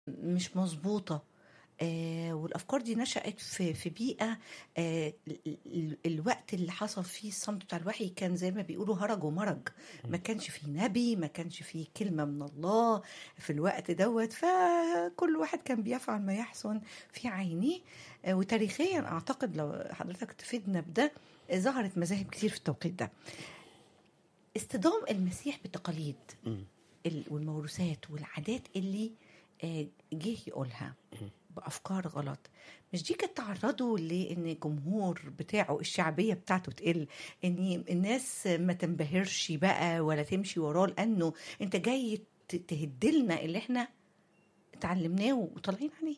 مش مظبوطة آه والافكار دي نشأت في في بيئة آه ال- ال- الوقت اللي حصل فيه الصمت بتاع الوحي كان زي ما بيقولوا هرج ومرج ما كانش فيه نبي ما كانش فيه كلمة من الله في الوقت دوت فكل واحد كان بيفعل ما يحسن في عينيه آه وتاريخيا اعتقد لو حضرتك تفيدنا بده آه، ظهرت مذاهب كتير في التوقيت ده اصطدام المسيح بالتقاليد ال- والموروثات والعادات اللي آه، جه يقولها بافكار غلط مش دي كانت تعرضوا لان الجمهور بتاعه الشعبيه بتاعته تقل ان الناس ما تنبهرش بقى ولا تمشي وراه لانه انت جاي ت- تهدلنا اللي احنا اتعلمناه وطالعين عليه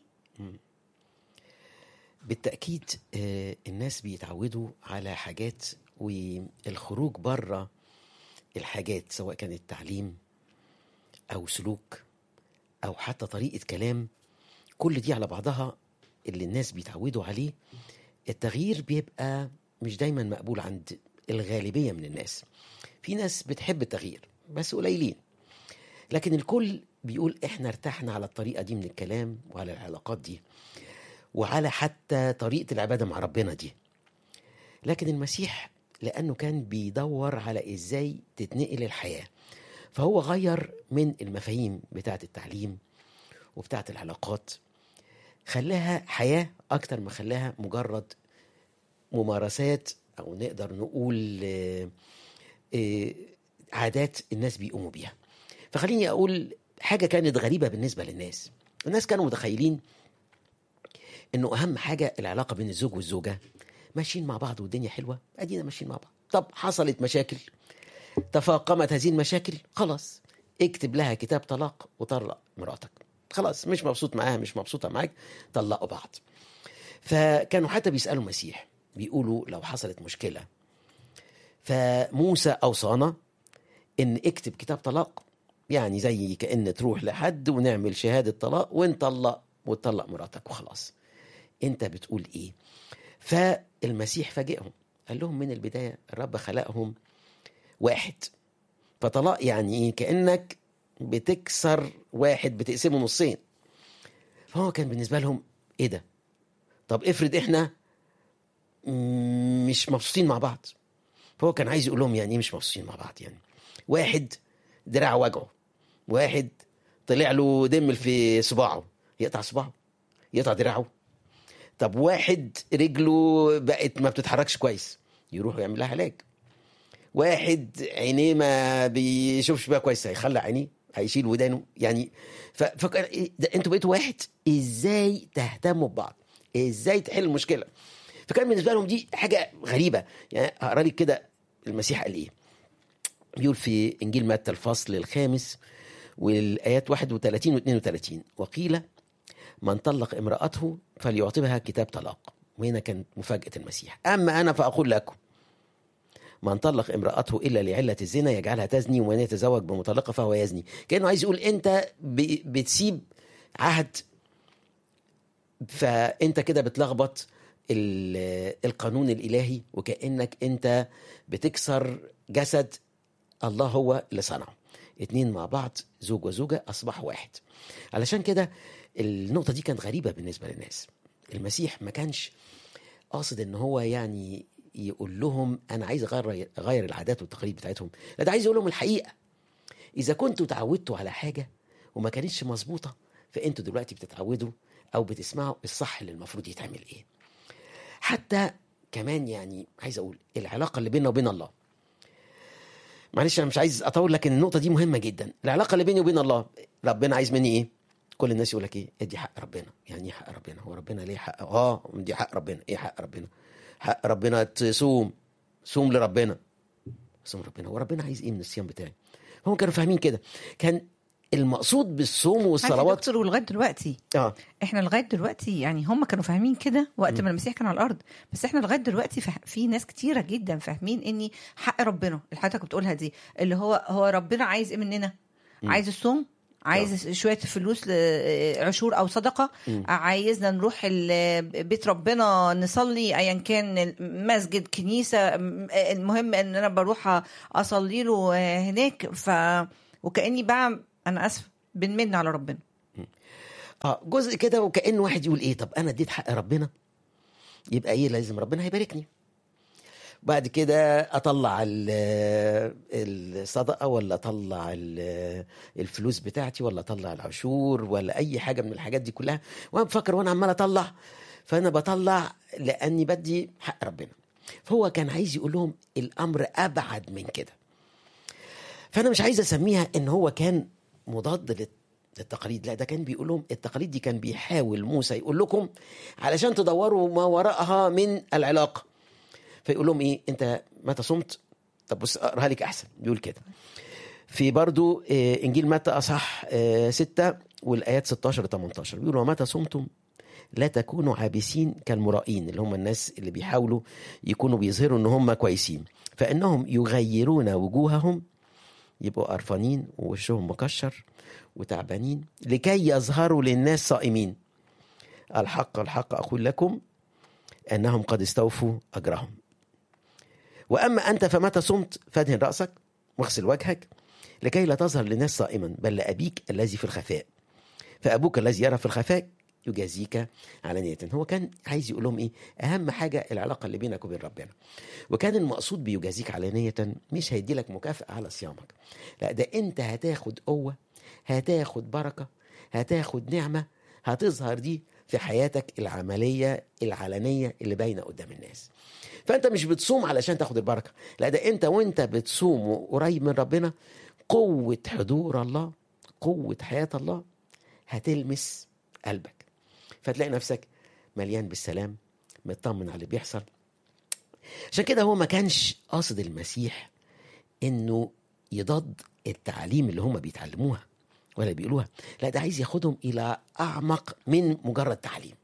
بالتأكيد آه، الناس بيتعودوا على حاجات والخروج بره الحاجات سواء كان التعليم أو سلوك أو حتى طريقة كلام كل دي على بعضها اللي الناس بيتعودوا عليه التغيير بيبقى مش دايما مقبول عند الغالبية من الناس في ناس بتحب التغيير بس قليلين لكن الكل بيقول احنا ارتحنا على الطريقة دي من الكلام وعلى العلاقات دي وعلى حتى طريقة العبادة مع ربنا دي لكن المسيح لأنه كان بيدور على إزاي تتنقل الحياة فهو غير من المفاهيم بتاعة التعليم وبتاعة العلاقات خلاها حياة أكتر ما خلاها مجرد ممارسات أو نقدر نقول آه، آه، عادات الناس بيقوموا بيها فخليني أقول حاجة كانت غريبة بالنسبة للناس الناس كانوا متخيلين انه اهم حاجه العلاقه بين الزوج والزوجه ماشيين مع بعض والدنيا حلوه ادينا ماشيين مع بعض طب حصلت مشاكل تفاقمت هذه المشاكل خلاص اكتب لها كتاب طلاق وطلق مراتك خلاص مش مبسوط معاها مش مبسوطه معاك طلقوا بعض فكانوا حتى بيسالوا المسيح بيقولوا لو حصلت مشكله فموسى اوصانا ان اكتب كتاب طلاق يعني زي كأن تروح لحد ونعمل شهادة طلاق ونطلق وتطلق مراتك وخلاص انت بتقول ايه فالمسيح فاجئهم قال لهم من البداية الرب خلقهم واحد فطلاق يعني ايه كأنك بتكسر واحد بتقسمه نصين فهو كان بالنسبة لهم ايه ده طب افرض احنا مش مبسوطين مع بعض فهو كان عايز يقول لهم يعني ايه مش مبسوطين مع بعض يعني واحد دراعه وجعه واحد طلع له دم في صباعه يقطع صباعه يقطع دراعه طب واحد رجله بقت ما بتتحركش كويس يروح يعمل لها علاج واحد عينيه ما بيشوفش بقى كويس هيخلع عينيه هيشيل ودانه يعني ف... فكان إيه ده انتوا بقيتوا واحد ازاي تهتموا ببعض ازاي تحل المشكله فكان بالنسبه لهم دي حاجه غريبه يعني هقرا لك كده المسيح قال ايه بيقول في انجيل متى الفصل الخامس والايات 31 و 32 وقيل من طلق امرأته فليعطبها كتاب طلاق وهنا كانت مفاجأة المسيح أما أنا فأقول لكم من طلق امرأته إلا لعلة الزنا يجعلها تزني ومن يتزوج بمطلقة فهو يزني كأنه عايز يقول أنت ب- بتسيب عهد فأنت كده بتلخبط ال- القانون الإلهي وكأنك أنت بتكسر جسد الله هو اللي صنعه اتنين مع بعض زوج وزوجة أصبحوا واحد علشان كده النقطة دي كانت غريبة بالنسبة للناس المسيح ما كانش قاصد ان هو يعني يقول لهم انا عايز اغير اغير العادات والتقاليد بتاعتهم لا ده عايز يقول لهم الحقيقه اذا كنتوا تعودتوا على حاجه وما كانتش مظبوطه فانتوا دلوقتي بتتعودوا او بتسمعوا الصح اللي المفروض يتعمل ايه حتى كمان يعني عايز اقول العلاقه اللي بيننا وبين الله معلش انا مش عايز اطول لكن النقطه دي مهمه جدا العلاقه اللي بيني وبين الله ربنا عايز مني ايه كل الناس يقول لك ايه ادي حق ربنا يعني ايه حق ربنا هو ربنا ليه حق اه دي حق ربنا ايه حق ربنا حق ربنا تصوم صوم لربنا صوم ربنا هو ربنا عايز ايه من الصيام بتاعي هم كانوا فاهمين كده كان المقصود بالصوم عارف يا والصلوات دكتور ولغايه دلوقتي اه احنا لغايه دلوقتي يعني هم كانوا فاهمين كده وقت ما المسيح كان على الارض بس احنا لغايه دلوقتي فه... في ناس كتيره جدا فاهمين اني حق ربنا اللي حضرتك بتقولها دي اللي هو هو ربنا عايز ايه مننا عايز الصوم عايز شويه فلوس ل- عشور او صدقه عايزنا نروح ال- بيت ربنا نصلي ايا كان مسجد كنيسه المهم ان انا بروح اصلي له هناك ف وكاني بقى انا اسف بنمن على ربنا اه جزء كده وكأن واحد يقول ايه طب انا اديت حق ربنا يبقى ايه لازم ربنا هيباركني بعد كده اطلع ال- الصدقه ولا اطلع ال- الفلوس بتاعتي ولا اطلع العشور ولا اي حاجه من الحاجات دي كلها وانا بفكر وانا عمال اطلع فانا بطلع لاني بدي حق ربنا فهو كان عايز يقول لهم الامر ابعد من كده فانا مش عايز اسميها ان هو كان مضاد لل- للتقاليد لا ده كان بيقول لهم التقاليد دي كان بيحاول موسى يقول لكم علشان تدوروا ما وراءها من العلاقه فيقول لهم ايه انت متى صمت طب بص اقراها لك احسن بيقول كده في برضو آه، انجيل متى اصح آه، ستة والايات 16 18 بيقول ومتى صمتم لا تكونوا عابسين كالمرائين اللي هم الناس اللي بيحاولوا يكونوا بيظهروا ان هم كويسين فانهم يغيرون وجوههم يبقوا قرفانين ووشهم مكشر وتعبانين لكي يظهروا للناس صائمين الحق الحق اقول لكم انهم قد استوفوا اجرهم واما انت فمتى صمت فادهن راسك واغسل وجهك لكي لا تظهر للناس صائما بل لابيك الذي في الخفاء فابوك الذي يرى في الخفاء يجازيك علانية هو كان عايز يقول لهم ايه اهم حاجه العلاقه اللي بينك وبين ربنا وكان المقصود بيجازيك علانية مش هيدي لك مكافأة على صيامك لا ده انت هتاخد قوة هتاخد بركة هتاخد نعمة هتظهر دي في حياتك العملية العلنية اللي باينة قدام الناس فانت مش بتصوم علشان تاخد البركة لا ده انت وانت بتصوم قريب من ربنا قوة حضور الله قوة حياة الله هتلمس قلبك فتلاقي نفسك مليان بالسلام مطمن على اللي بيحصل عشان كده هو ما كانش قاصد المسيح انه يضاد التعاليم اللي هم بيتعلموها ولا بيقولوها لا ده عايز ياخدهم الى اعمق من مجرد تعليم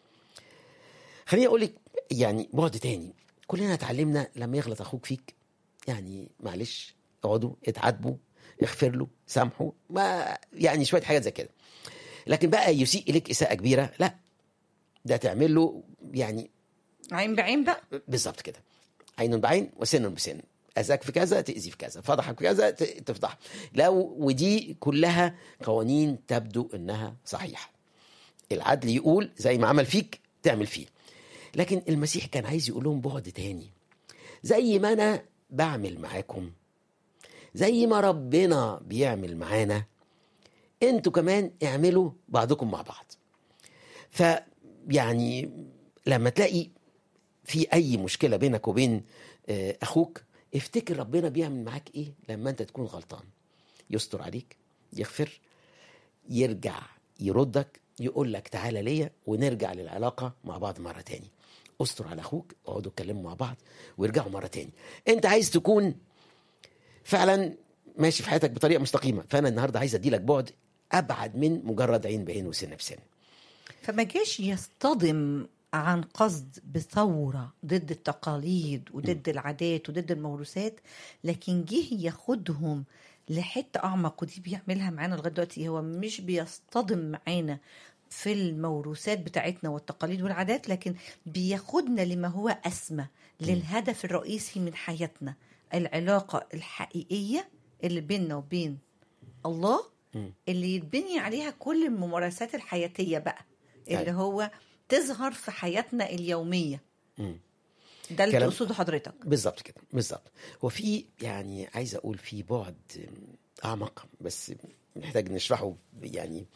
خليني اقول لك يعني بعد تاني كلنا اتعلمنا لما يغلط اخوك فيك يعني معلش اقعدوا اتعاتبوا اغفر له سامحوا ما يعني شويه حاجات زي كده لكن بقى يسيء اليك اساءه كبيره لا ده تعمل له يعني عين بعين بقى بالظبط كده عين بعين وسن بسن اذاك في كذا تاذي في كذا فضحك في كذا ت- تفضح لو ودي كلها قوانين تبدو انها صحيحه العدل يقول زي ما عمل فيك تعمل فيه لكن المسيح كان عايز يقول لهم بعد تاني زي ما انا بعمل معاكم زي ما ربنا بيعمل معانا انتوا كمان اعملوا بعضكم مع بعض فيعني لما تلاقي في اي مشكله بينك وبين آه، اخوك افتكر ربنا بيعمل معاك ايه لما انت تكون غلطان يستر عليك يغفر يرجع يردك يقول لك تعالى ليا ونرجع للعلاقه مع بعض مره تاني استر على اخوك اقعدوا اتكلموا مع بعض وارجعوا مره تاني انت عايز تكون فعلا ماشي في حياتك بطريقه مستقيمه فانا النهارده عايز ادي لك بعد ابعد من مجرد عين بعين وسن بسن فما جاش يصطدم عن قصد بثورة ضد التقاليد وضد العادات وضد الموروثات لكن جه ياخدهم لحتة أعمق ودي بيعملها معانا لغاية دلوقتي هو مش بيصطدم معانا في الموروثات بتاعتنا والتقاليد والعادات لكن بياخدنا لما هو أسمى للهدف الرئيسي من حياتنا العلاقة الحقيقية اللي بيننا وبين الله اللي يتبني عليها كل الممارسات الحياتية بقى اللي أيوة. هو تظهر في حياتنا اليومية مم. ده اللي كلام- تقصده حضرتك بالظبط كده بالظبط هو في يعني عايز اقول في بعد اعمق بس محتاج نشرحه يعني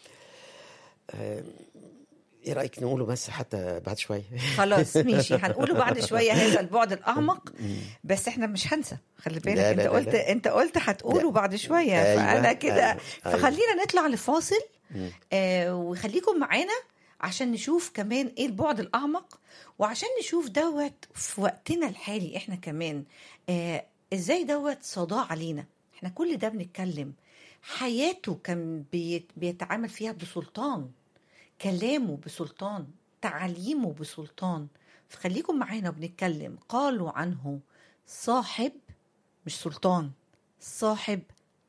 آه، ايه رايك نقوله بس حتى بعد شويه خلاص ماشي هنقوله بعد شوية هذا البعد الأعمق بس احنا مش هنسى خلي بالك لا، انت لا، لا، قلت لا. انت قلت هتقوله لا. بعد شوية أيوة، فأنا كده أيوة، أيوة. فخلينا نطلع لفاصل مم. آه وخليكم معانا عشان نشوف كمان ايه البعد الاعمق وعشان نشوف دوت في وقتنا الحالي احنا كمان آه ازاي دوت صداع علينا احنا كل ده بنتكلم حياته كان بيت بيتعامل فيها بسلطان كلامه بسلطان تعاليمه بسلطان فخليكم معانا وبنتكلم قالوا عنه صاحب مش سلطان صاحب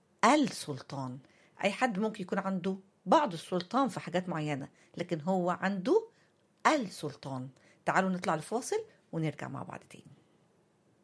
السلطان اي حد ممكن يكون عنده بعض السلطان في حاجات معينه لكن هو عنده السلطان تعالوا نطلع لفاصل ونرجع مع بعض تاني